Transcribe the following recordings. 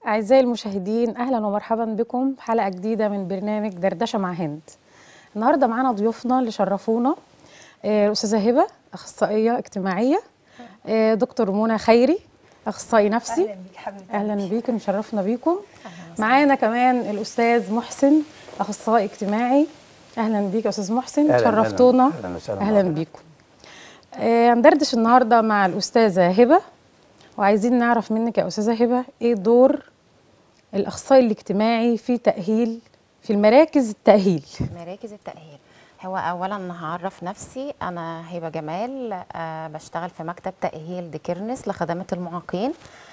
أعزائي المشاهدين أهلا ومرحبا بكم في حلقة جديدة من برنامج دردشة مع هند النهاردة معانا ضيوفنا اللي شرفونا آه، الأستاذة هبة أخصائية اجتماعية آه، دكتور منى خيري أخصائي نفسي اهلا بيك حبيبتي أهلا بيكم مشرفنا بيكم معانا كمان الأستاذ محسن أخصائي اجتماعي أهلا بيك يا أستاذ محسن أهلاً، شرفتونا أهلاً، أهلاً وسهلاً أهلا بحضرتك. بيكم آه، هندردش النهاردة مع الأستاذة هبة وعايزين نعرف منك يا أستاذة هبة إيه دور الأخصائي الاجتماعي في تأهيل في المراكز التأهيل مراكز التأهيل هو أولا هعرف نفسي أنا هبة جمال آه بشتغل في مكتب تأهيل ديكيرنس لخدمات المعاقين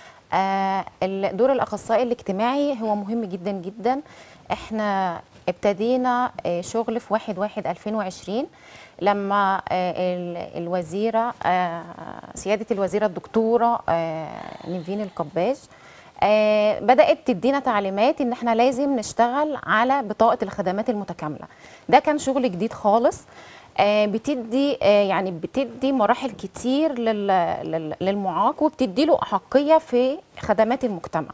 آه ال- دور الأخصائي الاجتماعي هو مهم جدا جدا احنا ابتدينا آه شغل في واحد واحد 2020 لما آه ال- الوزيرة آه سيادة الوزيرة الدكتورة آه نيفين القباش آه بدأت تدينا تعليمات ان احنا لازم نشتغل على بطاقة الخدمات المتكاملة ده كان شغل جديد خالص آه بتدي آه يعني بتدي مراحل كتير لل- لل- للمعاق وبتدي له أحقية في خدمات المجتمع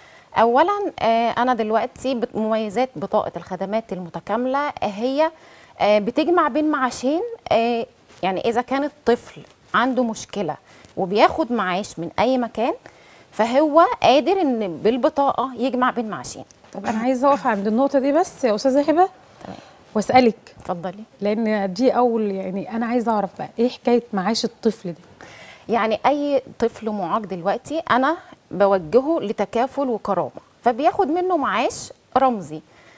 اولا آه، انا دلوقتي بت- مميزات بطاقه الخدمات المتكامله آه، هي آه، بتجمع بين معاشين آه، يعني اذا كان الطفل عنده مشكله وبياخد معاش من اي مكان فهو قادر ان بالبطاقه يجمع بين معاشين طب أنا عايزة أقف عند النقطة دي بس يا أستاذة هبة وأسألك اتفضلي لأن دي أول يعني أنا عايزة أعرف بقى إيه حكاية معاش الطفل ده يعني اي طفل معاق دلوقتي انا بوجهه لتكافل وكرامه فبياخد منه معاش رمزي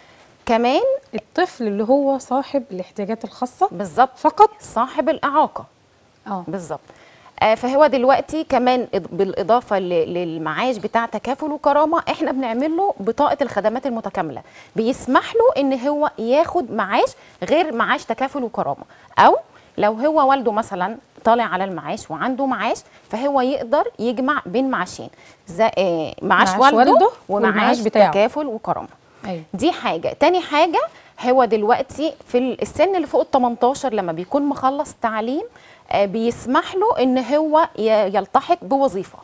كمان الطفل اللي هو صاحب الاحتياجات الخاصة بالظبط فقط صاحب الاعاقه اه بالظبط آه، فهو دلوقتي كمان إض- بالاضافه ل- للمعاش بتاع تكافل وكرامه احنا بنعمل له بطاقه الخدمات المتكامله بيسمح له ان هو ياخد معاش غير معاش تكافل وكرامه او لو هو والده مثلا طالع على المعاش وعنده معاش فهو يقدر يجمع بين معاشين زي آه، معاش, معاش والده, والده ومعاش والمعاش بتاعه. تكافل وكرامه أيوة. دي حاجة تاني حاجة هو دلوقتي في السن اللي فوق ال 18 لما بيكون مخلص تعليم آه، بيسمح له ان هو ي- يلتحق بوظيفة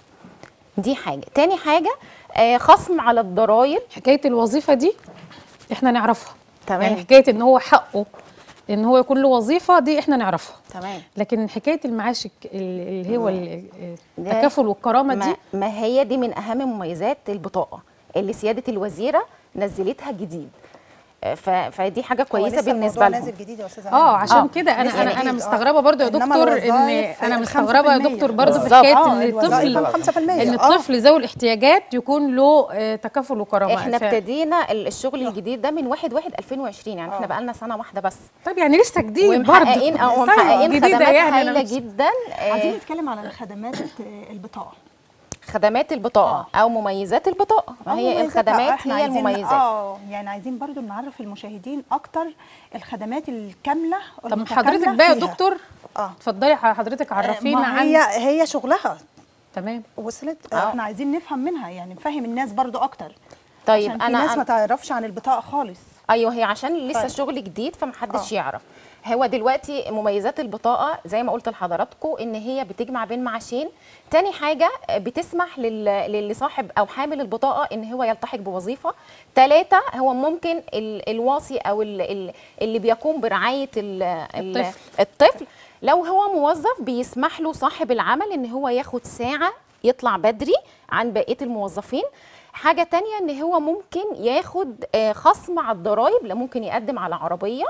دي حاجة تاني حاجة آه، خصم على الضرائب حكاية الوظيفة دي احنا نعرفها تمام. يعني حكاية ان هو حقه ان هو يكون له وظيفة دي احنا نعرفها تمام لكن حكاية المعاش الك- ال- اللي هو ال- ده التكافل والكرامة ما, دي ما هي دي من اهم مميزات البطاقة اللي سيادة الوزيرة نزلتها جديد آه، ف- فدي حاجة هو كويسة لسه بالنسبة الموضوع لهم نازل جديد يا استاذه اه هند. عشان آه، كده انا لسه انا جديد، انا آه. مستغربه برضو يا إنما دكتور ان الوظائف انا ال مستغربه يا 5% دكتور برضو في بالظبط. حكايه آه، ان الوظائف الطفل ال 5% ان آه. الطفل ذوي الاحتياجات يكون له آه، تكافل وكرامه احنا ف- ابتدينا الشغل الجديد ده من 1 1 2020 يعني احنا بقالنا سنة واحدة بس طيب يعني لسه جديد برضو ومحققين اه ومحققين جديدة خدمات يعني أنا هايله مش- جدا آه، عايزين نتكلم على خدمات البطاقه خدمات البطاقه او مميزات البطاقه ما هي مميزاتها. الخدمات إحنا هي عايزين- المميزات اه يعني عايزين برضو نعرف المشاهدين اكتر الخدمات الكامله طب المتكاملة حضرتك بقى يا فيها. دكتور اه اتفضلي حضرتك عرفينا ما عن هي هي شغلها تمام وصلت آه. احنا عايزين نفهم منها يعني نفهم الناس برضو اكتر طيب عشان في انا ناس ما أنا تعرفش عن البطاقه خالص ايوه هي عشان لسه طيب. شغل جديد فمحدش آه. يعرف هو دلوقتي مميزات البطاقه زي ما قلت لحضراتكم ان هي بتجمع بين معاشين تاني حاجه بتسمح لل- للي صاحب او حامل البطاقه ان هو يلتحق بوظيفه ثلاثه هو ممكن ال- الواصي او ال- ال- اللي بيقوم برعايه ال- ال- الطفل. الطفل لو هو موظف بيسمح له صاحب العمل ان هو ياخد ساعه يطلع بدري عن بقيه الموظفين حاجة تانية ان هو ممكن ياخد آه، خصم على الضرايب لا ممكن يقدم على عربية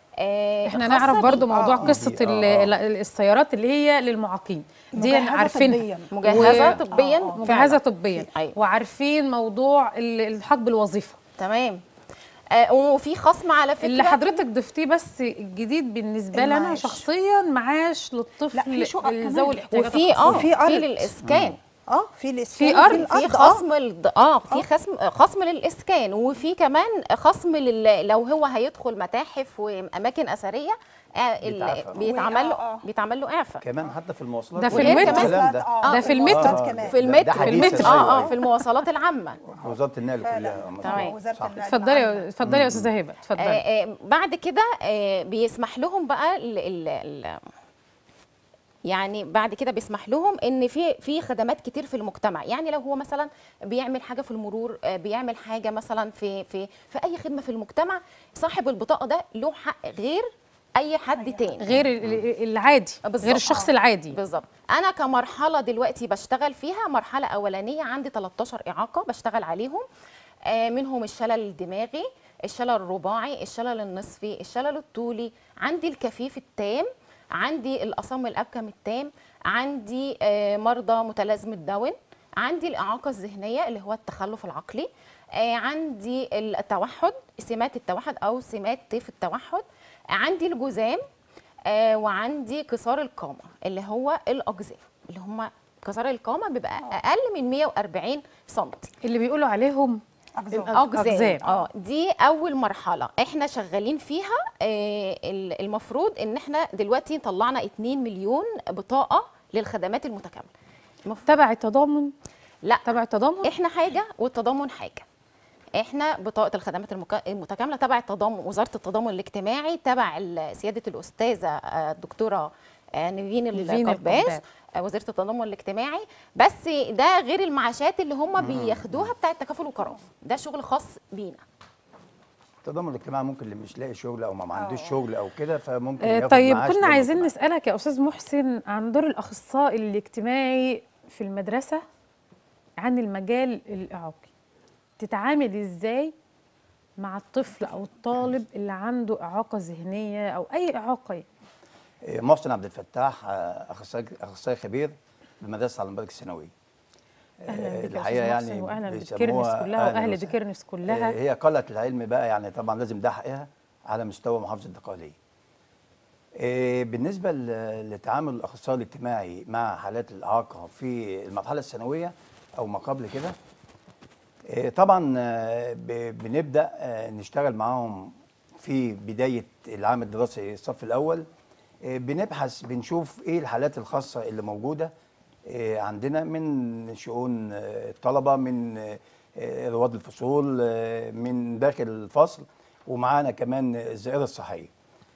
آه، احنا خاصة نعرف برضو بيه. موضوع آه. قصه دي- ال- آه. ال- السيارات اللي هي للمعاقين دي مجهزة عارفينها طبياً. مجهزة و- طبيا آه، آه. مجهزه فعلاً. طبيا أيوة. وعارفين موضوع ال- الالحاق بالوظيفه تمام آه، وفي خصم على فكرة اللي حضرتك ضفتيه بس الجديد بالنسبه لي انا المعاش. شخصيا معاش للطفل لا، في شقق كمان. ذوي الاحتياجات وفي الخاصة. اه وفي في أرض. للاسكان اه في الاسكان في أرض، وفي في الأرض، آه. خصم الض- اه في خصم خصم للاسكان وفي كمان خصم لل... لو هو هيدخل متاحف واماكن اثريه آه، ال- بيتعافى. بيتعمل آه، له آه. بيتعمل له اعفاء كمان حتى في المواصلات ده في والكلام المترو. الكلام ده آه، ده في المترو. المواصلات كمان. في ده- المترو ده في حديث المترو أيوة، اه اه أيوة. في المواصلات العامه وزاره النقل فعلا. كلها مظبوط. تمام. وزارة صح. النقل. اتفضلي اتفضلي يا استاذه هبه اتفضلي آه، آه، بعد كده آه، بيسمح لهم بقى ال ال ال يعني بعد كده بيسمح لهم ان في في خدمات كتير في المجتمع يعني لو هو مثلا بيعمل حاجه في المرور آه، بيعمل حاجه مثلا في في في اي خدمه في المجتمع صاحب البطاقه ده له حق غير اي حد تاني غير ال- ال- العادي بالظبط. غير الشخص آه. العادي بالظبط انا كمرحله دلوقتي بشتغل فيها مرحله اولانيه عندي 13 اعاقه بشتغل عليهم آه، منهم الشلل الدماغي الشلل الرباعي الشلل النصفي الشلل الطولي عندي الكفيف التام عندي الاصم الابكم التام عندي آه، مرضى متلازمه داون عندي الاعاقه الذهنيه اللي هو التخلف العقلي آه، عندي التوحد سمات التوحد او سمات طيف التوحد عندي الجذام آه، وعندي كسار القامه اللي هو الاقزام اللي هم كسار القامه بيبقى اقل من 140 سم اللي بيقولوا عليهم أقزام. الأق- اقزام اه دي اول مرحله احنا شغالين فيها آه، ال- المفروض ان احنا دلوقتي طلعنا 2 مليون بطاقه للخدمات المتكامله المف- تبع التضامن لا تبع التضامن احنا حاجه والتضامن حاجه احنا بطاقه الخدمات المك- المتكامله تبع التضامن وزاره التضامن الاجتماعي تبع ال- سياده الاستاذه آه، الدكتوره آه، نيفين نيفين القباش القباش. آه، وزيره التضامن الاجتماعي بس ده غير المعاشات اللي هم بياخدوها بتاع التكافل والكرامه ده شغل خاص بينا التضامن الاجتماعي ممكن اللي مش لاقي شغل او ما عندوش شغل او كده فممكن آه، ياخد طيب معاش كنا تضامن عايزين اجتماعي. نسألك يا أستاذ محسن عن دور الأخصائي الاجتماعي في المدرسة عن المجال الإعاقي تتعامل إزاي مع الطفل أو الطالب اللي عنده إعاقة ذهنية أو أي إعاقة آه، محسن عبد الفتاح آه، اخصائي اخصائي خبير بمدرسه على المبارك الثانويه أهلا آه، بك يا الحقيقه أستاذ محسن يعني وأهلا بيسموها بكيرنس كلها أهلاً وأهل وسهلاً. بكيرنس كلها آه، هي قلعه العلم بقى يعني طبعا لازم ده حقها على مستوى محافظه الدقهليه آه، بالنسبه ل- لتعامل الاخصائي الاجتماعي مع حالات الاعاقه في المرحله الثانويه او ما قبل كده آه، طبعا آه، ب- بنبدا آه، نشتغل معاهم في بدايه العام الدراسي الصف الاول آه، بنبحث بنشوف ايه الحالات الخاصه اللي موجوده آه، عندنا من شؤون آه، الطلبه من آه، آه، رواد الفصول آه، من داخل الفصل ومعانا كمان الزائره الصحيه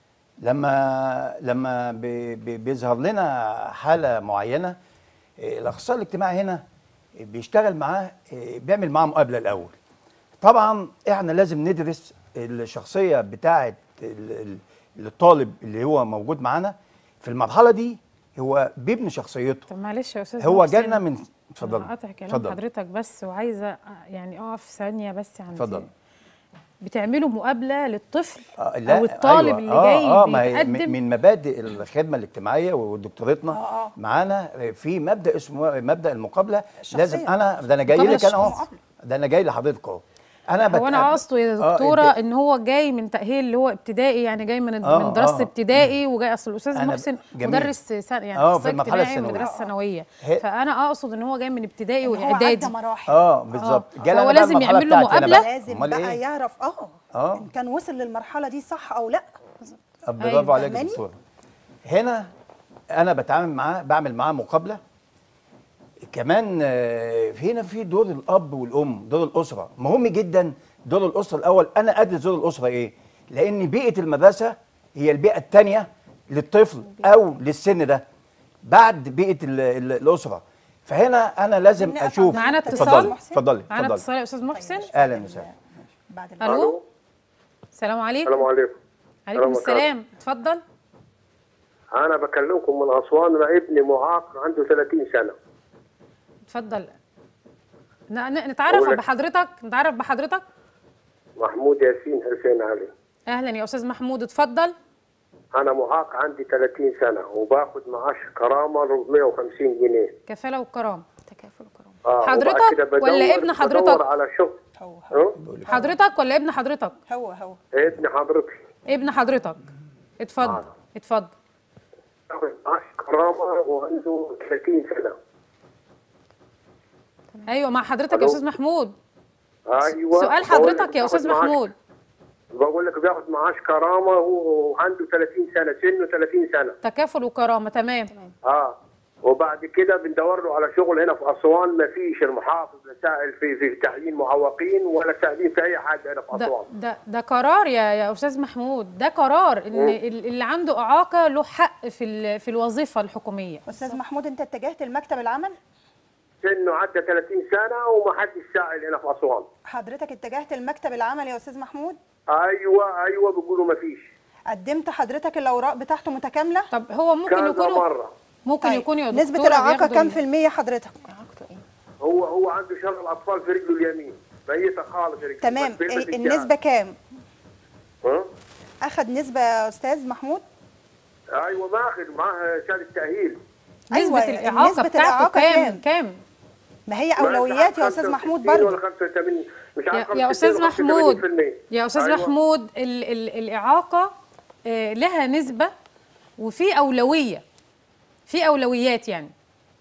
لما لما بي- بي- بيظهر لنا حاله معينه آه، الاخصائي الاجتماعي هنا بيشتغل معاه آه، بيعمل معاه مقابله الاول طبعا احنا لازم ندرس الشخصيه بتاعه ال- ال- الطالب اللي هو موجود معانا في المرحله دي هو بيبني شخصيته طب معلش يا أستاذ هو محسن، جالنا من اتفضل أنا قاطع كلام اتفضل. حضرتك بس وعايزة يعني أقف ثانية بس عند اتفضل. بتعملوا مقابلة للطفل آه، لا، أو الطالب أيوة. اللي آه جاي آه ما هي بيتقدم م- من مبادئ الخدمه الاجتماعيه ودكتورتنا آه، آه. معانا في مبدا اسمه مبدا المقابله الشخصية. لازم انا ده انا جاي مقابلة لك انا اهو الشخصية. ده انا جاي لحضرتك اهو انا هو انا بتقابل- قصده يا آه، دكتوره أنت- ان هو جاي من تاهيل اللي هو ابتدائي يعني جاي من آه، من دراسه آه. ابتدائي وجاي اصل الاستاذ أنا محسن جميل. مدرس سنة يعني آه، في أخصائي المرحلة اجتماعي الثانوية. ومدرسه ثانويه هي- فانا اقصد ان هو جاي من ابتدائي إن هو واعدادي عدى مراحل اه بالظبط آه. جالنا فهو بقى لازم المرحلة يعمل له بتاعتي أنا مقابلة. بقى. لازم أمال بقى إيه؟ يعرف اه آه. ان كان وصل للمرحله دي صح او لا آه، أيوة، برافو عليك يا فاهماني؟ دكتوره هنا انا بتعامل معاه بعمل معاه مقابله كمان آه، هنا في دور الاب والام دور الاسره مهم جدا دور الاسره الاول انا ادرس دور الاسره ايه لان بيئه المدرسه هي البيئه الثانيه للطفل او للسن ده بعد بيئه ال- ال- الاسره فهنا انا لازم نقف اشوف معانا اتصال؟ اتفضلي اتفضلي معانا اتفضلي اتصال يا استاذ محسن اهلا وسهلا بعد ال- الو السلام عليكم السلام عليكم عليكم السلام السلام اتفضل انا بكلمكم من اسوان انا ابني معاق عنده 30 سنه اتفضل ن- ن- نتعرف أقول لك- بحضرتك نتعرف بحضرتك محمود ياسين حسين علي اهلا يا استاذ محمود اتفضل انا معاق عندي 30 سنه وباخد معاش كرامه 450 جنيه كفاله والكرامه تكافل وكرامه اه حضرتك وبعد كده بدور- ولا ابن حضرتك؟ بدور على شغل هو هو ها؟ حضرتك ولا ابن حضرتك هو هو ابن حضرتك ابن حضرتك اتفضل آه. اتفضل باخد معاش كرامه وعنده 30 سنه ايوه مع حضرتك يا ألو؟ استاذ محمود ايوه سؤال بقول حضرتك لك يا باخد استاذ معاش- محمود بقول لك بياخد معاش كرامه وعنده 30 سنه سنه 30 سنه تكافل وكرامه تمام اه وبعد كده بندور له على شغل هنا في اسوان ما فيش المحافظ لا سائل في في تعيين معوقين ولا سائلين في اي حاجه هنا في ده اسوان ده ده قرار يا يا استاذ محمود ده قرار ان ال- اللي عنده اعاقه له حق في ال- في الوظيفه الحكوميه استاذ محمود انت اتجهت لمكتب العمل سنه عدى 30 سنه وما حدش سائل هنا في اسوان حضرتك اتجهت لمكتب العمل يا استاذ محمود ايوه ايوه بيقولوا ما فيش قدمت حضرتك الاوراق بتاعته متكامله طب هو ممكن كذا يكونوا مره ممكن طيب، يكونوا يا نسبه دكتورة الاعاقه بياخدوا كام ال- في الميه حضرتك اعاقته ايه هو هو عنده شلل اطفال في رجله اليمين ميته خالص رجله تمام بس بيلبس إيه الجهاز. النسبه كام ها؟ اخد نسبه يا استاذ محمود ايوه ماخذ معاه شهاده تاهيل نسبه أيوة، الاعاقه نسبة بتاعته الإعاقة كام كام؟ كام ما هي اولويات يا استاذ محمود برضه ولا 85 مش يا, عارف يا 65 استاذ ولا محمود 85%. يا استاذ أيوة. محمود ال ال الاعاقه آه، لها نسبه وفي اولويه في اولويات يعني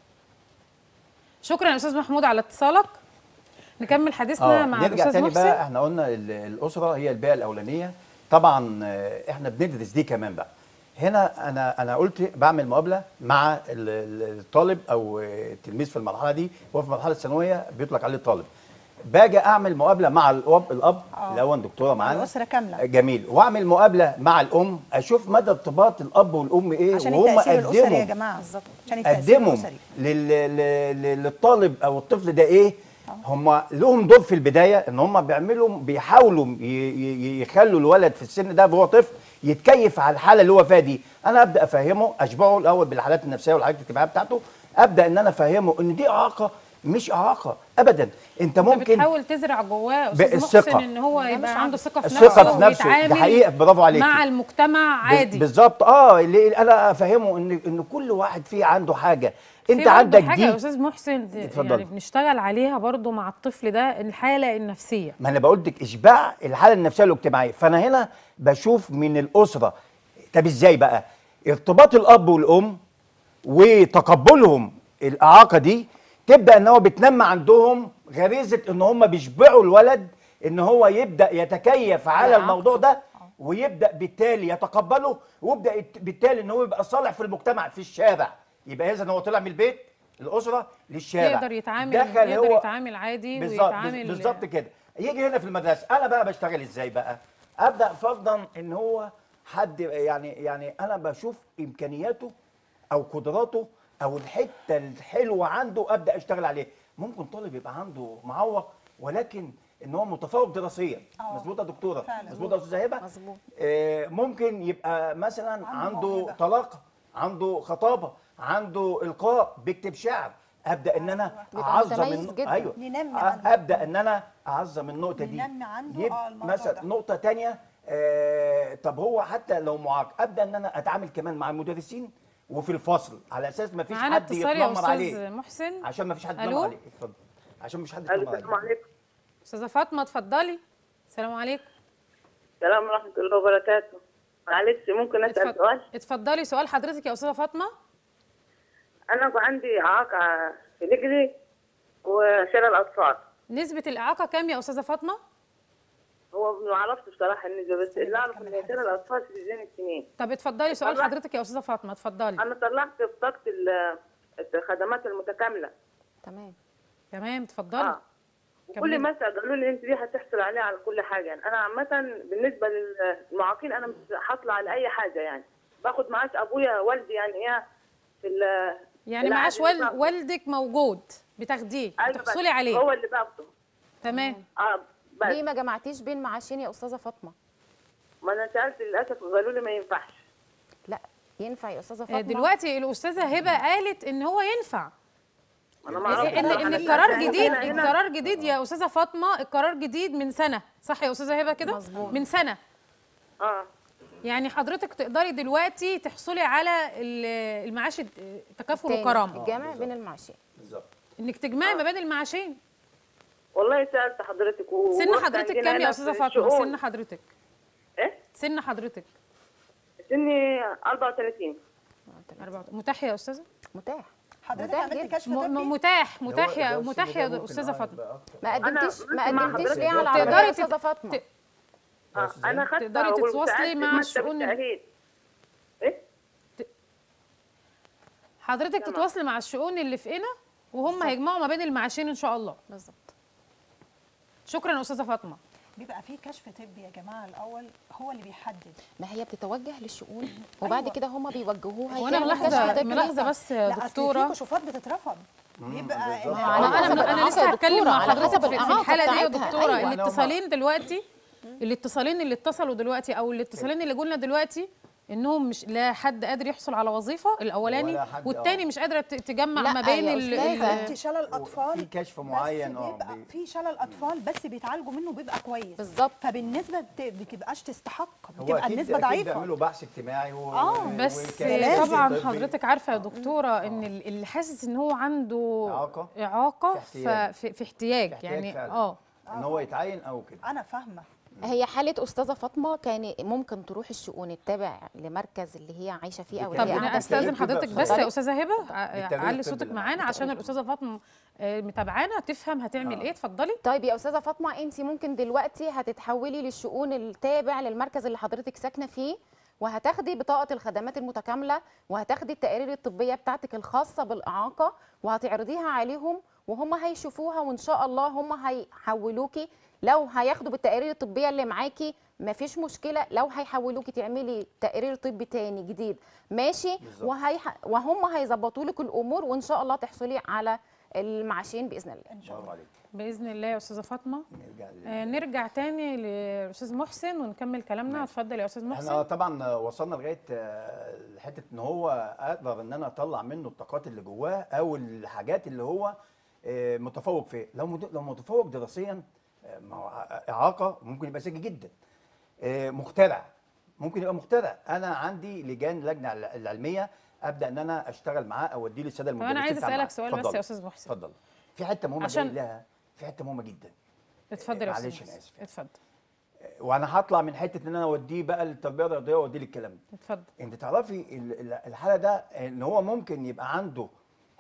شكرا يا استاذ محمود على اتصالك نكمل حديثنا اه مع نرجع الاستاذ تاني محسن بقى احنا قلنا ال- الاسره هي البيئه الاولانيه طبعا آه، احنا بندرس دي كمان بقى هنا انا انا قلت بعمل مقابله مع ال- ال- الطالب او آه، التلميذ في المرحله دي هو في المرحله الثانويه بيطلق عليه الطالب باجي اعمل مقابله مع الاب الاب آه. الاول دكتوره مع معانا الأسرة كاملة. جميل واعمل مقابله مع الام اشوف مدى ارتباط الاب والام ايه عشان وهم التاثير الاسري يا قدموا جماعه بالظبط عشان التاثير قدموا الاسري لل... لل- للطالب او الطفل ده ايه هم لهم دور في البدايه ان هم بيعملوا بيحاولوا ي... ي... يخلوا الولد في السن ده وهو طفل يتكيف على الحاله اللي هو فيها دي انا ابدا افهمه اشبعه الاول بالحالات النفسيه والحالات الاجتماعيه بتاعته ابدا ان انا افهمه ان دي اعاقه مش اعاقه ابدا انت انت ممكن بتحاول تزرع جواه استاذ بالثقة. محسن ان هو لا، مش يبقى عارف. عنده ثقه في الثقة نفسه في نفسه، دي ويتعامل حقيقة، برافو عليكي. مع المجتمع عادي بالظبط اه اللي انا افهمه ان ان كل واحد فيه عنده حاجه في انت برضه عندك حاجه دي يا استاذ محسن اتفضلي. يعني بنشتغل عليها برضه مع الطفل ده الحاله النفسيه ما انا بقول لك اشباع الحاله النفسيه والاجتماعيه فانا هنا بشوف من الاسره طب ازاي بقى ارتباط الاب والام وتقبلهم الاعاقه دي تبدا ان هو بتنمى عندهم غريزه ان هم بيشبعوا الولد ان هو يبدا يتكيف على إعاقته. الموضوع ده ويبدا بالتالي يتقبله ويبدا يت- بالتالي ان هو يبقى صالح في المجتمع في الشارع يبقى اذا هو طلع من البيت الاسره للشارع يقدر يتعامل دخل يقدر هو يتعامل عادي بالظبط ويتعامل بالظبط كده يجي هنا في المدرسه انا بقى بشتغل ازاي بقى ابدا فرضا ان هو حد يعني يعني انا بشوف امكانياته او قدراته او الحته الحلوه عنده ابدا اشتغل عليه ممكن طالب يبقى عنده معوق ولكن ان هو متفوق دراسيا آه. مظبوطه يا دكتوره فعلا. مظبوطه يا استاذه هبه مظبوط. آه، ممكن يبقى مثلا عنده عنده موهبة. طلاقه عنده خطابه عنده القاء بيكتب شعر ابدا ان انا بيبقى اعظم متميز النق- جدا. ايوه ننمي أ- عنده. ابدا ان انا اعظم النقطه دي ننمي عنده يب- آه الموضوع مثلا ده. نقطه تانية آه طب هو حتى لو معاق ابدا ان انا اتعامل كمان مع المدرسين وفي الفصل على اساس ما فيش معانا حد اتصال يا يتنمر استاذ عليه محسن عشان ما فيش حد ألو؟ يتنمر عليه اتفضل عشان ما فيش حد الو يتنمر السلام عليه عليكم استاذه فاطمه اتفضلي السلام عليكم السلام ورحمه الله وبركاته معلش ممكن اسال اتفض- سؤال اتفضلي سؤال حضرتك يا استاذه فاطمه انا عندي اعاقه في رجلي وشلل اطفال نسبه الاعاقه كام يا استاذه فاطمه هو ما اعرفش بصراحه النسبه بس اللي اعرف ان شلل الاطفال في زين السنين طب اتفضلي سؤال اتفضل. حضرتك يا استاذه فاطمه اتفضلي انا طلعت بطاقه ال- الخدمات المتكامله تمام تمام اتفضلي اه كملي. وكل ما اسال قالوا لي انت دي هتحصل عليها على كل حاجه يعني انا عامه بالنسبه للمعاقين انا مش هطلع على اي حاجه يعني باخد معاش ابويا والدي يعني ايه في ال- يعني العقد معاش اللي وال... باخده. والدك موجود بتاخديه أيوة بس بتحصلي عليه هو اللي باخده تمام اه بس ليه ما جمعتيش بين معاشين يا استاذه فاطمه ما انا سالت للاسف قالوا لي ما ينفعش لا ينفع يا استاذه آه، فاطمه دلوقتي الاستاذه هبه قالت ان هو ينفع انا ما اعرفش ان ان أنا القرار سألت جديد هنا- هنا- القرار جديد يا استاذه فاطمه القرار جديد من سنه صح يا استاذه هبه كده مظبوط. من سنه اه يعني حضرتك تقدري دلوقتي تحصلي على ال- المعاش الت- التكافل تاني، والكرامه الجمع بين المعاشين بالظبط انك تجمعي ما بين المعاشين والله سالت حضرتك و... سن ورحت حضرتك عندنا كام هنا يا في استاذه فاطمه الشؤون. سن حضرتك ايه سن حضرتك سني 34 أربعة. متاح يا استاذه متاح حضرتك متاح عملت جدا. كشف م- طبي م- متاح متاح ده يا هو متاح السن ده يا ممكن استاذه آه فاطمه يبقى أكتر. ما قدمتيش قلت ما مع قدمتيش حضرتك ليه على تقدري العربيه يا تت- استاذه فاطمه ت- اه انا خدت تقدري تتواصلي مع الشؤون ال- التأهيل ايه حضرتك تتواصلي مع الشؤون اللي في قنا وهم هيجمعوا ما بين المعاشين ان شاء الله بالظبط شكرا يا استاذه فاطمه بيبقى في كشف طبي يا جماعه الاول هو اللي بيحدد ما هي بتتوجه للشؤون وبعد أيوة. كده هم بيوجهوها وانا يتعمل كشف ملاحظه طبي. ملاحظه بس يا لا اصل في دكتوره كشوفات بتترفض بيبقى بالظبط. ال- على انا حسب انا, أنا الإعاقة لسه يا هتكلم دكتورة، مع على حضرتك حسب في- في الإعاقة الحاله دي يا بتاعتها. دكتوره أيوة. الاتصالين دلوقتي الاتصالين اللي اتصلوا دلوقتي او الاتصالين اللي قلنا دلوقتي انهم مش لا حد قادر يحصل على وظيفه الاولاني ولا حد- والتاني آه. مش قادره ت- تجمع لا ما بين يا ال- أستاذة. ال- انت شلل اطفال في كشف بس معين اه بيبقى بي- في شلل اطفال بس بيتعالجوا منه بيبقى كويس بالظبط. فبالنسبه بت- بتبقاش تستحق هو بتبقى أكيد النسبه أكيد ضعيفه بيعملوا بحث اجتماعي و... آه، بس وكشف طبعا طبي. حضرتك عارفه يا دكتوره ان ال- اللي حاسس ان هو عنده إعاقة؟ اعاقه في احتياج. ف- في في احتياج احتياج يعني فعلاً. اه ان هو يتعين او كده انا فاهمه هي حالة أستاذة فاطمة كان ممكن تروح الشؤون التابع لمركز اللي هي عايشة فيه أو طب طب اللي هي انا قاعدة استاذن بالتأكيد حضرتك بقى بس اتفضلي. يا استاذه هبه ع- بالتأكيد علي الطبي صوتك اللي معانا معاك. عشان الاستاذه فاطمه آه، متابعانا تفهم هتعمل آه. ايه اتفضلي طيب يا استاذه فاطمه انت ممكن دلوقتي هتتحولي للشؤون التابع للمركز اللي حضرتك ساكنه فيه وهتاخدي بطاقه الخدمات المتكامله وهتاخدي التقارير الطبيه بتاعتك الخاصه بالاعاقه وهتعرضيها عليهم وهم هيشوفوها وان شاء الله هم هيحولوكي لو هياخدوا بالتقارير الطبيه اللي معاكي مفيش مشكله لو هيحولوكي تعملي تقرير طبي تاني جديد ماشي بالظبط. وهيح... وهم هيظبطوا لك الامور وان شاء الله تحصلي على المعاشين باذن الله ان شاء برافو الله عليك باذن الله يا استاذه فاطمه نرجع لل- آه، نرجع تاني للاستاذ محسن ونكمل كلامنا ماشي. اتفضل يا استاذ احنا محسن طبعا وصلنا لغايه آه، لحته ان هو اقدر ان انا اطلع منه الطاقات اللي جواه او الحاجات اللي هو آه، متفوق فيها لو مت- لو متفوق دراسيا آه، ما هو اعاقه ممكن يبقى ذكي جدا آه، مخترع ممكن يبقى مخترع انا عندي لجان لجنه الع- العلميه ابدا ان انا اشتغل معاه اوديه للساده طب المدرسين انا عايز بتاع اسالك معاه. سؤال بس اتفضل. يا استاذ محسن اتفضل في حته مهمه عشان- عشان لها في حته مهمه جدا اتفضل يا استاذ معلش أنا محسن آسف. اتفضل وانا هطلع من حته ان انا اوديه بقى للتربيه الرياضيه واوديه للكلام ده اتفضل انت تعرفي ال- ال- الحاله ده ان هو ممكن يبقى عنده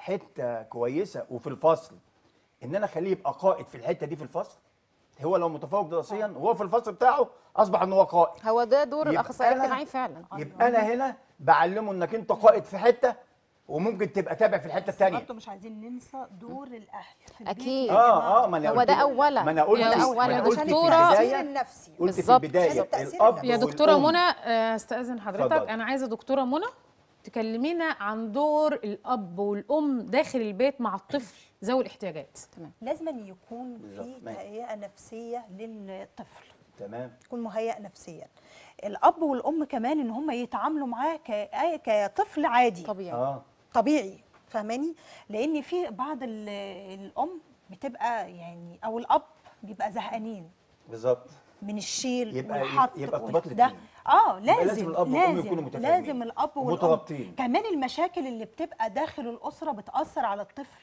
حته كويسه وفي الفصل ان انا اخليه يبقى قائد في الحته دي في الفصل هو لو متفوق دراسيا وهو في الفصل بتاعه اصبح ان هو قائد هو ده دور يبقى الاخصائي أنا- الاجتماعي فعلا يبقى انا هنا بعلمه انك انت قائد في حته وممكن تبقى تابع في الحته بس الثانيه برضه مش عايزين ننسى دور الاهل في البيت أكيد. يا جماعة. اه اه ما انا هو قلت ده لك- أولاً. ما انا قلت يا ما أولاً أنا يا قلت في دكتورة. التأثير البدايه النفسي قلت في بالظبط. البدايه التأثير الاب النفسي. يا دكتوره والأم. منى آه، استاذن حضرتك اتفضل. انا عايزه دكتوره منى تكلمينا عن دور الاب والام داخل البيت مع الطفل ذوي الاحتياجات لازم أن يكون بالظبط. في ماشي. تهيئه نفسيه للطفل تمام يكون مهيئ نفسيا الاب والام كمان ان هم يتعاملوا معاه ك- كطفل عادي طبيعي اه طبيعي فاهماني لان في بعض ال- الام بتبقى يعني او الاب بيبقى زهقانين بالظبط من الشيل يبقى- والحط يبقى ارتباط وال- ده الاتنين. اه يبقى لازم لازم الأب والأم لازم يكونوا متفاهمين. لازم الاب والام مترابطين. كمان المشاكل اللي بتبقى داخل الاسره بتاثر على الطفل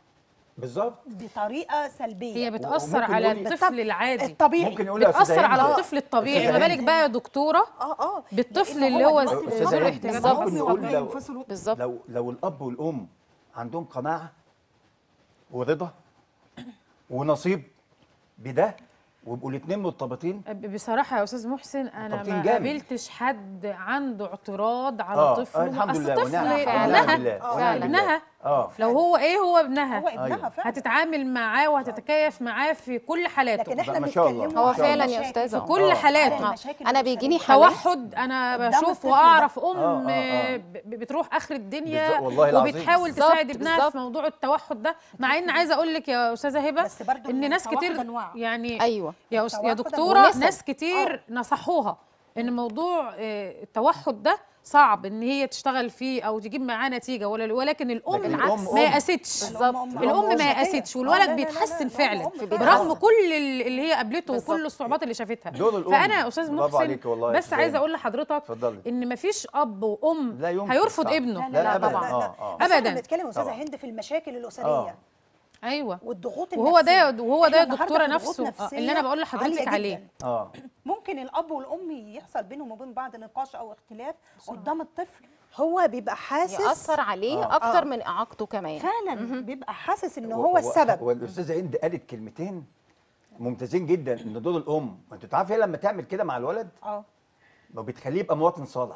بالظبط بطريقه سلبيه هي بتاثر وممكن على يقولي- الطفل العادي الطبيعي ممكن يقول يا أستاذة بتاثر على هند- الطفل الطبيعي أستاذة ما هند. بالك بقى يا دكتوره اه اه بالطفل لأن اللي هو دلوقتي أستاذة ذوي هند، الاحتياجات بالظبط. الخاصة. نقول لو- ينفصلوا بالظبط لو لو الاب والام عندهم قناعه ورضا ونصيب بده ويبقوا الاثنين مرتبطين بصراحة يا أستاذ محسن أنا مرتبطين ما جامد. قابلتش حد عنده اعتراض على اه طفله آه، الحمد أصل لله طفل ونعم فعلا. ونعم ابنها بالله آه، ونعم فعلا. بالله. ابنها اه لو هو إيه هو ابنها هو ابنها أيوة. فعلا هتتعامل معاه وهتتكيف معاه في كل حالاته لكن احنا ما شاء الله. بنتكلموا هو عن فعلا يا المشاكل. أستاذة. في كل آه. حالاته عن المشاكل انا بيجيني الأسرية. حالات توحد انا قدام بشوف الطفل واعرف ام آه، آه، آه. ب- بتروح اخر الدنيا بالظبط، والله العظيم. وبتحاول بالظبط، تساعد ابنها بالظبط. في موضوع التوحد ده مع ان عايزه اقول لك يا استاذه هبه بس برضو ان ناس التوحد كتير أنواع. يعني ايوه يا أس- يا التوحد دكتوره ونسب. ناس كتير نصحوها ان موضوع آه، التوحد ده صعب ان هي تشتغل فيه او تجيب معاه نتيجه ولا ولكن الام لكن العكس. ما أم. يأستش بالظبط. الام ما يأستش آه، والولد لا، لا، لا، بيتحسن لا، فعلا الأم فعلا. برغم كل ال- اللي هي قابلته بالظبط. وكل الصعوبات اللي شافتها دور الأم. فانا يا استاذ برافو محسن عليك والله يا بس أستاذة عايزه هند. اقول لحضرتك اتفضلي ان مفيش اب وام لا يمكن هيرفض صح. ابنه لا لا لا، ابدا طبعاً. اه اه بس أبداً. احنا بنتكلم يا استاذه طبعاً. هند في المشاكل الاسريه آه. ايوه والضغوط وهو ده النفسية. وهو ده إحنا النهاردة دكتوره في ضغوط نفسه آه، نفسية اللي انا بقول لحضرتك عالية عليه جداً. اه ممكن الاب والام يحصل بينهم وبين بعض نقاش او اختلاف قدام الطفل هو بيبقى حاسس ياثر عليه آه. اكتر آه. من اعاقته كمان فعلا بيبقى حاسس ان و- هو و- السبب والاستاذه هند قالت كلمتين ممتازين جدا ان دور الام ما انت تعرف هي لما تعمل كده مع الولد اه ما بتخليه يبقى مواطن صالح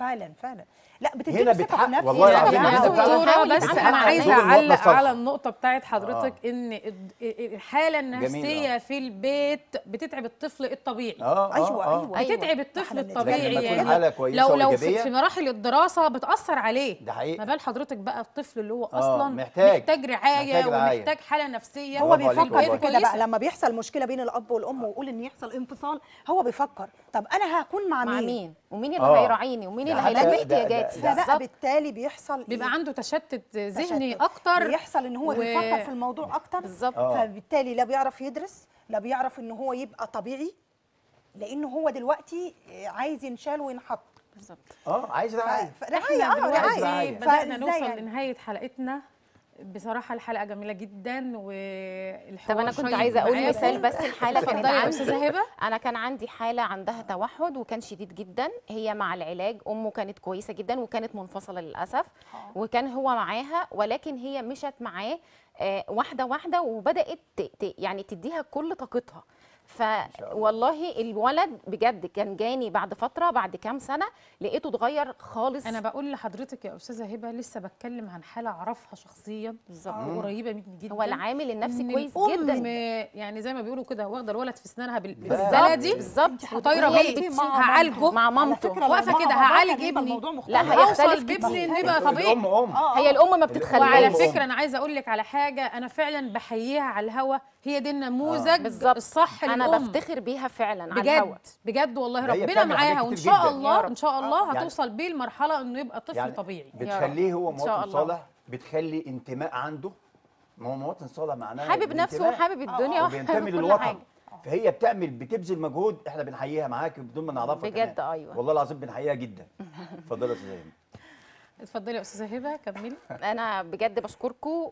فعلا فعلا لا هنا بتديله ثقه بتحقق- في نفسه والله يعني العظيم يا هنا فعلا دكتوره بس بتحقق انا عايزه دور الوطن اعلق الصالح. على النقطه بتاعت حضرتك ان الد- الحاله النفسيه جميل، آه. في البيت بتتعب الطفل الطبيعي اه ايوه آه. ايوه أيوة. بتتعب الطفل إحنا الطبيعي لما تكون يعني حالة كويسة لو لو في, وإيجابية. في مراحل الدراسه بتاثر عليه ده حقيقي. ما بال حضرتك بقى الطفل اللي هو آه، اصلا محتاج. محتاج رعايه محتاج رعاية. ومحتاج حاله نفسيه هو برافو عليك بيفكر والله. في كده كويسة. بقى لما بيحصل مشكله بين الاب والام ويقول ان يحصل انفصال هو بيفكر طب انا هكون مع مع مين مين ومين اللي آه. هيراعيني ومين ده اللي حتى- هيلاقي ده- ده- احتياجاتي ده- فبقى بالظبط بالتالي بيحصل بيبقى إيه؟ عنده تشتت ذهني تشتت. اكتر بيحصل ان هو و- بيفكر في الموضوع اكتر بالظبط. آه. فبالتالي لا بيعرف يدرس لا بيعرف ان هو يبقى طبيعي لانه هو دلوقتي عايز ينشال وينحط بالظبط اه عايز رعاية ف- فرعايه احنا اه دلوقتي رعايه بدأنا فإزاي نوصل يعني؟ لنهاية حلقتنا بصراحة الحلقة جميلة جدا والحوار طب انا كنت شيق عايزه اقول معاكم. مثال بس الحاله كانت اتفضلي يا عندي أستاذة هبة. انا كان عندي حاله عندها توحد وكان شديد جدا هي مع العلاج امه كانت كويسه جدا وكانت منفصله للاسف وكان هو معاها ولكن هي مشت معاه آه، واحده واحده وبدات ت- ت- يعني تديها كل طاقتها فوالله الولد بجد كان جاني بعد فتره بعد كام سنه لقيته اتغير خالص انا بقول لحضرتك يا استاذه هبه لسه بتكلم عن حاله اعرفها شخصيا بالظبط. وقريبه مني جدا هو العامل النفسي إن كويس الأم جدا يعني زي ما بيقولوا كده واخده الولد في اسنانها بال- بالظبط. بالبلدي بالظبط وطايره وهي بيه بتشيل- هعالجه مع على مامته فكرة لو واقفة مع كده باباك هعالج هيبقى ابني. الموضوع مختلف لا، هيختلف اوصل كتير. بابني انه يبقى الام طبيعي ام هي الام ما وعلى بتتخليش فكره انا عايزه اقول لك على حاجه انا فعلا بحييها على الهوا هي دي النموذج بالظبط. الصح انا للأم. بفتخر بيها فعلا على الهوا بجد بجد والله ده هي ربنا بتعمل معاها حاجات وان كتير شاء جداً. الله يا رب. ان شاء الله يعني- هتوصل بيه لمرحله انه يبقى طفل يعني طبيعي بتخليه هو إن شاء مواطن الله. صالح بتخلي انتماء عنده ما هو مواطن صالح معناه حابب نفسه الانتماء وحابب الدنيا وبينتمي وحابب كل للوطن حاجه فهي بتعمل بتبذل مجهود احنا بنحييها معاك بدون ما نعرفها بجد كمان. أيوة. والله العظيم بنحييها جدا اتفضلي يا استاذه هند. اتفضلي يا استاذه هبه كملي انا بجد بشكركم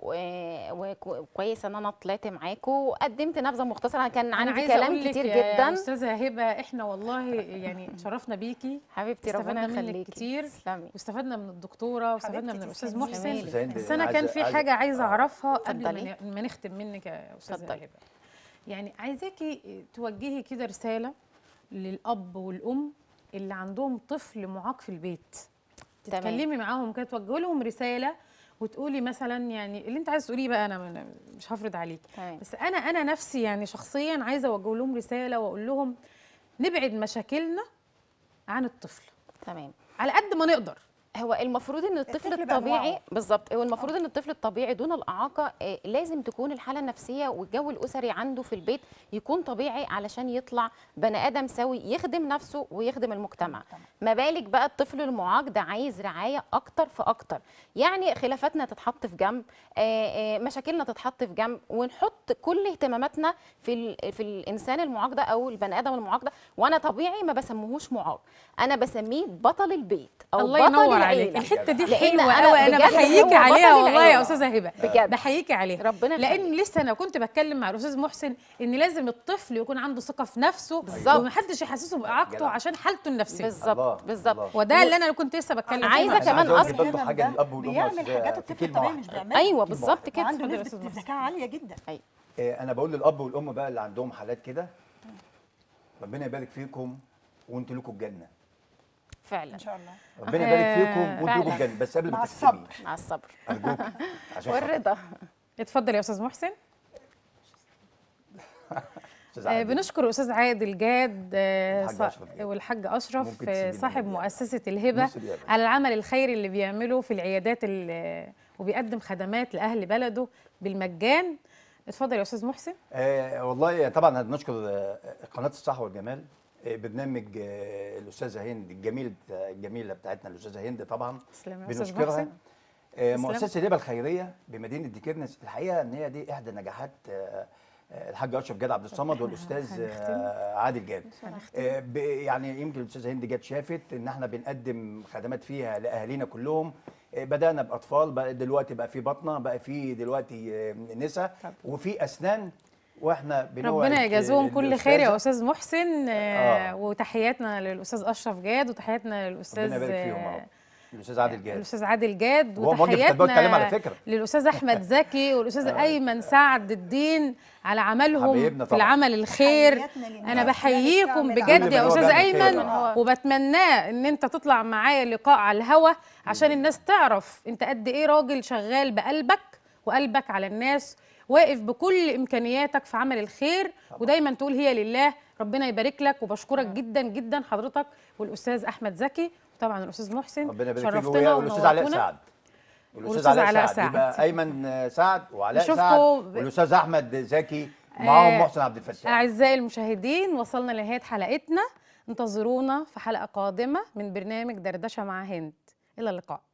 وكويس ان انا طلعت معاكم وقدمت نبذه مختصره انا كان انا عندي عايزه كلام اقول لك كتير يا جدا استاذه هبه احنا والله يعني اتشرفنا بيكي حبيبتي ربنا استفدنا منك يخليكي كتير تسلمي واستفدنا من الدكتوره واستفدنا من حبيبتي الاستاذ تسلمي. محسن جميل. أستاذة هند، بس انا عايزة- كان في عايزة- حاجه عايزه آه. اعرفها قبل ما اتفضلي. ن- ما نختم منك يا استاذه اتفضلي. هبه يعني عايزاكي توجهي كده رساله للاب والام اللي عندهم طفل معاق في البيت تمام. تتكلمي معاهم كده توجهي لهم رساله وتقولي مثلا يعني اللي انت عايزه تقوليه بقى انا من- مش هفرض عليك تمام. بس انا انا نفسي يعني شخصيا عايزه اوجه لهم رساله واقول لهم نبعد مشاكلنا عن الطفل تمام على قد ما نقدر هو المفروض ان الطفل الطفل الطبيعي بأنواعه. بالظبط هو المفروض ان الطفل الطبيعي دون الاعاقه آه، لازم تكون الحاله النفسيه والجو الاسري عنده في البيت يكون طبيعي علشان يطلع بني ادم سوي يخدم نفسه ويخدم المجتمع ما بالك بقى الطفل المعاق ده عايز رعايه اكتر فاكتر يعني خلافاتنا تتحط في جنب آه، آه، مشاكلنا تتحط في جنب ونحط كل اهتماماتنا في ال- في الانسان المعاق ده او البني ادم المعاق ده وانا طبيعي ما بسميهوش معاق انا بسميه بطل البيت او الله بطل ينور العيلة. عليك الحته دي لأن حلوه أنا قوي انا بجد بحييكي هو عليها بطل والله يا العيلة. استاذه هبه بجد. بحييكي عليها ربنا لان يخليك. لسه انا كنت بتكلم مع الاستاذ محسن ان لازم الطفل يكون عنده ثقه في نفسه بالظبط. ومحدش يحسسه باعاقته جدع. عشان حالته النفسيه الله، بالظبط بالظبط الله. وده اللي انا كنت لسه بتكلم عايزة فيه. أنا كمان عايز أقول لك أصل برضه حاجه للاب والام يا بيعمل أستاذة، حاجات في الطفل كلمة الطبيعي مش واحدة. بيعملها ايوه بالظبط كده وعنده اتفضل يا نسبه أستاذ ذكاء عاليه جدا أيوة. آه، انا بقول للاب والام بقى اللي عندهم حالات كده ربنا يبارك فيكم وانتوا لكم الجنه فعلا ان شاء الله ربنا يبارك فيكم وانتوا لكم فعلا. الجنه بس قبل ما مع تختمي الصبر. مع الصبر ارجوك عشان خاطر. والرضا اتفضل يا استاذ محسن أستاذ آه، عادل. بنشكر استاذ عادل جاد آه، والحاج صا- أشرف جاد. والحاج اشرف ممكن آه، تسيبيني صاحب يعني. مؤسسه الهبه نص دقيقة بس. على العمل الخيري اللي بيعمله في العيادات ال- وبيقدم خدمات لاهل بلده بالمجان اتفضل يا استاذ محسن آه والله طبعا بنشكر آه، قناه الصحه والجمال آه، برنامج آه، الاستاذه هند الجميل بتاع- الجميله بتاعتنا الاستاذه هند طبعا تسلم يا استاذ بنشكرها محسن آه، تسلم. مؤسسه الهبه الخيريه بمدينه ديكيرنس الحقيقه ان هي دي احدى نجاحات آه، آه، الحاج اشرف جاد عبد الصمد والاستاذ هنختم. آه، عادل جاد هنختم. آه، ب- يعني يمكن الاستاذه هند جت شافت ان احنا بنقدم خدمات فيها لاهالينا كلهم آه، بدانا باطفال بقى دلوقتي بقى في بطنه بقى في دلوقتي آه، نساء وفي اسنان واحنا بنوعد ربنا يجازيهم كل خير يا الأستاذة. استاذ محسن آه آه. وتحياتنا للاستاذ اشرف جاد وتحياتنا للاستاذ ربنا يبارك فيهم يا آه، رب. الاستاذ عادل جاد الاستاذ عادل جاد وهو موجه في التربيه والتعليم على فكره للاستاذ احمد زكي والاستاذ ايمن سعد الدين على عملهم حبايبنا في طبعا. العمل الخير تحياتنا للناس انا التي بحييكم بتعمل بجد كل يا من هو استاذ بيعمل ايمن خير. آه. وبتمناه ان انت تطلع معايا لقاء على الهوا عشان الناس تعرف انت قد ايه راجل شغال بقلبك وقلبك على الناس واقف بكل امكانياتك في عمل الخير ودايما تقول هي لله ربنا يبارك لك وبشكرك جدا جدا حضرتك والاستاذ احمد زكي وطبعا الاستاذ محسن ربنا يبارك فيك شرفتنا وهي والاستاذ علاء ونورتونا. سعد والأستاذ علاء سعد. يبقى ايمن سعد وعلاء نشوفكم سعد ب- والاستاذ احمد زكي ومعاهم آه، محسن عبد الفتاح أعزائي المشاهدين وصلنا لنهاية حلقتنا انتظرونا في حلقة قادمة من برنامج دردشة مع هند إلى اللقاء